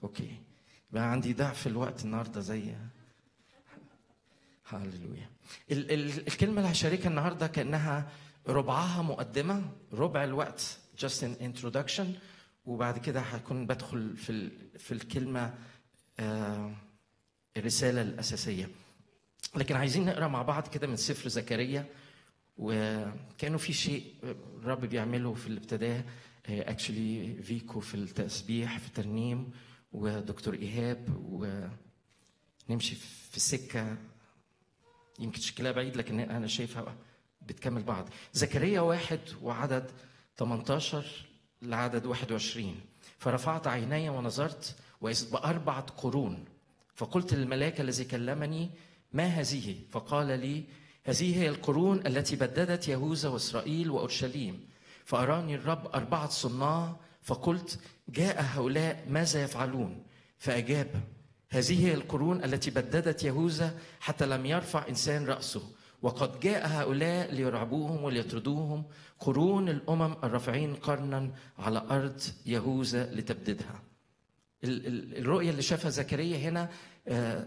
اوكي بقى عندي ضعف الوقت النهارده زي هاللويا ال- ال- الكلمه اللي هشاركها النهارده كانها ربعها مقدمه ربع الوقت just an introduction وبعد كده هكون بدخل في ال- في الكلمه آه، الرساله الاساسيه لكن عايزين نقرا مع بعض كده من سفر زكريا وكانه في شيء الرب بيعمله في الابتداء اكشلي فيكو في التسبيح في الترنيم ودكتور ايهاب ونمشي في السكه يمكن شكلها بعيد لكن انا شايفها بتكمل بعض زكريا واحد وعدد 18 لعدد 21 فرفعت عيني ونظرت وإذ بأربعة قرون فقلت للملاك الذي كلمني ما هذه فقال لي هذه هي القرون التي بددت يهوذا وإسرائيل وأورشليم فأراني الرب أربعة صناع فقلت جاء هؤلاء ماذا يفعلون فأجاب هذه هي القرون التي بددت يهوذا حتى لم يرفع إنسان رأسه وقد جاء هؤلاء ليرعبوهم وليطردوهم قرون الأمم الرافعين قرنا على أرض يهوذا لتبددها ال- ال- الرؤية اللي شافها زكريا هنا آه،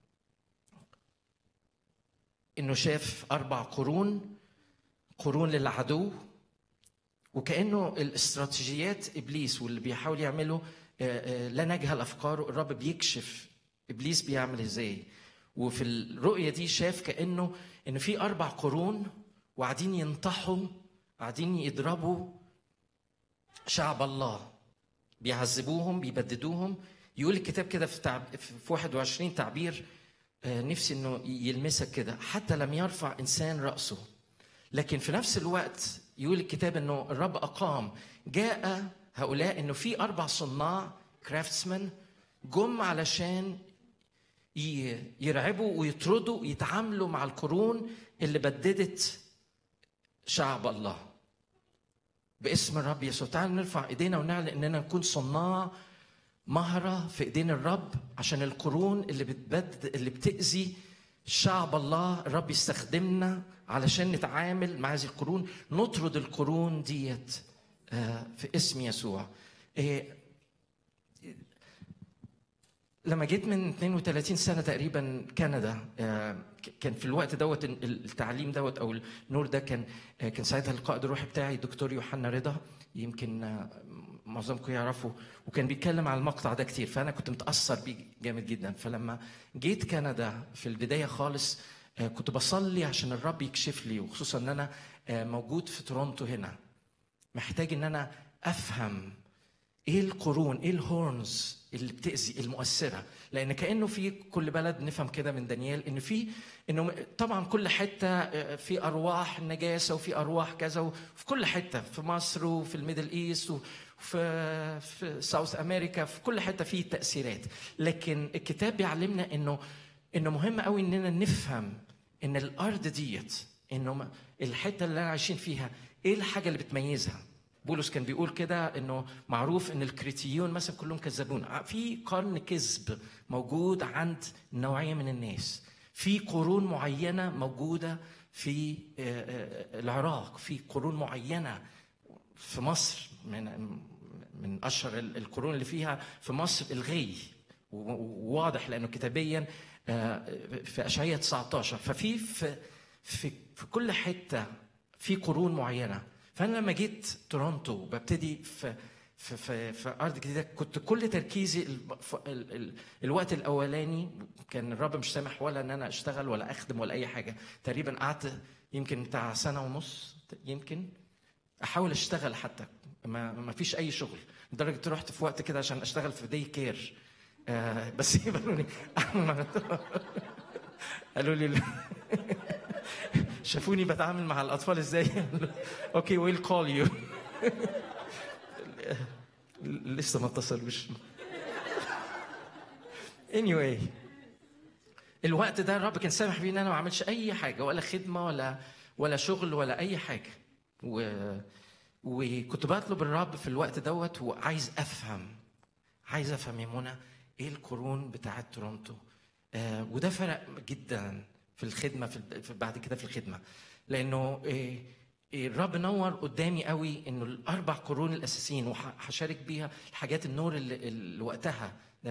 انه شاف اربع قرون قرون للعدو وكانه الاستراتيجيات ابليس واللي بيحاول يعمله آه، آه، لا نجهل افكاره الرب بيكشف ابليس بيعمل ازاي وفي الرؤيه دي شاف كانه ان في اربع قرون وقاعدين ينطحوا قاعدين يضربوا شعب الله بيعذبوهم بيبددوهم يقول الكتاب كده في تعب في 21 تعبير آه، نفسي انه يلمسك كده حتى لم يرفع انسان راسه لكن في نفس الوقت يقول الكتاب انه الرب اقام جاء هؤلاء انه في اربع صناع كرافتسمان جم علشان ي- يرعبوا ويطردوا يتعاملوا مع القرون اللي بددت شعب الله باسم الرب يسوع تعالوا نرفع ايدينا ونعلن اننا نكون صناع مهرة في ايدين الرب عشان القرون اللي بتبد اللي بتأذي شعب الله الرب يستخدمنا علشان نتعامل مع هذه القرون نطرد القرون ديت آه، في اسم يسوع إيه، لما جيت من 32 سنه تقريبا كندا آه، ك- كان في الوقت دوت ال- التعليم دوت او النور ده كان آه، كان ساعتها القائد الروحي بتاعي الدكتور يوحنا رضا يمكن آه، معظمكم يعرفوا وكان بيتكلم على المقطع ده كتير فانا كنت متاثر بيه جامد جدا فلما جيت كندا في البدايه خالص آه، كنت بصلي عشان الرب يكشف لي وخصوصا ان انا آه، موجود في تورونتو هنا محتاج ان انا افهم ايه القرون ايه الهورنز اللي بتاذي المؤثره لان كانه في كل بلد نفهم كده من دانيال ان في انه طبعا كل حته آه، في ارواح نجاسه وفي ارواح كذا وفي كل حته في مصر وفي الميدل ايست وفي في ساوث امريكا في كل حته في تاثيرات لكن الكتاب بيعلمنا انه انه مهم قوي اننا نفهم ان الارض ديت انه م- الحته اللي انا عايشين فيها ايه الحاجه اللي بتميزها بولس كان بيقول كده انه معروف ان الكريتيون مثلا كلهم كذابون ع- في قرن كذب موجود عند نوعيه من الناس في قرون معينه موجوده في آه، آه، العراق في قرون معينه في مصر من من اشهر ال- القرون اللي فيها في مصر الغي و- وواضح لانه كتابيا آه، في اشعياء 19 ففي في في في كل حته في قرون معينه فانا لما جيت تورونتو ببتدي في في في, في ارض جديده كنت كل تركيزي ال ال ال الوقت الاولاني كان الرب مش سامح ولا ان انا اشتغل ولا اخدم ولا اي حاجه تقريبا قعدت يمكن بتاع سنه ونص يمكن احاول اشتغل حتى ما, ما فيش اي شغل لدرجه رحت في وقت كده عشان اشتغل في دي كير آه بس يقبلوني قالوا لي شافوني بتعامل مع الاطفال ازاي اوكي ويل كول يو لسه ما اتصلوش anyway الوقت ده الرب كان سامح بي ان انا ما اعملش اي حاجه ولا خدمه ولا ولا شغل ولا اي حاجه و وكنت بطلب الرب في الوقت دوت وعايز افهم عايز افهم يا منى ايه القرون بتاعت تورونتو آه وده فرق جدا في الخدمه في في- بعد كده في الخدمه لانه آه آه، الرب نور قدامي قوي انه الاربع قرون الاساسيين وهشارك بيها الحاجات النور اللي, اللي وقتها